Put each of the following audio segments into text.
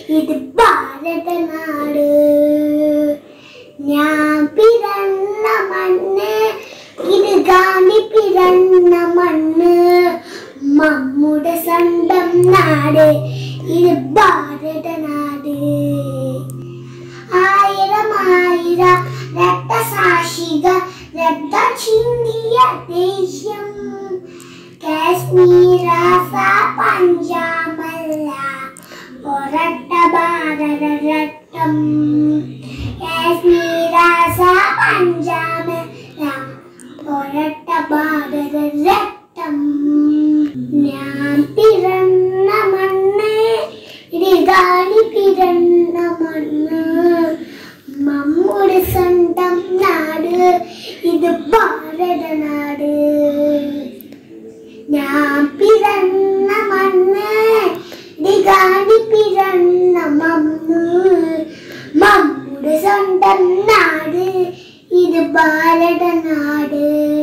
ഇത് ഭാരതനാട് ഞാൻ പിറന്ന മണ്ണ് ഇത് ഗാന്ധി പിറന്ന മണ്ണ് നമ്മുടെ സ്വന്തം നാട് ഇത് ഭാരതനാട് ആയിരം ആയിരം രക്തസാക്ഷികൾ രക്തം ചിന്തിയ ദേശം കാശ്മീര പഞ്ചാബല്ല ഒരട്ട ഭാരത രക്തം കാശ്മീര പഞ്ചാബല്ല ഒരട്ട ഭാരത രക്തം ഞാൻ പിറന്ന മണ്ണ് ഇതാണ് പിറന്ന മണ്ണ് നമ്മുടെ സ്വന്തം നാട് ഇത് ഭാരതനാട് ഞാൻ പിറന്ന മണ്ണ് ദിഗാണി പിറന്ന മണ്ണ് നമ്മുടെ സ്വന്തം നാട് ഇത് ഭാരതനാട്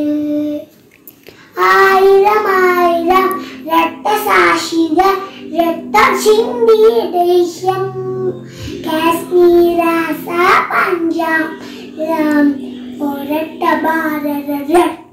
ആയിരം ആയിരം രക്തസാക്ഷികൾ രക്തം ചിന്തിയ ദേശം കാശ്മീര പഞ്ചാബ് ഒരട്ട ഭാരത രക്തം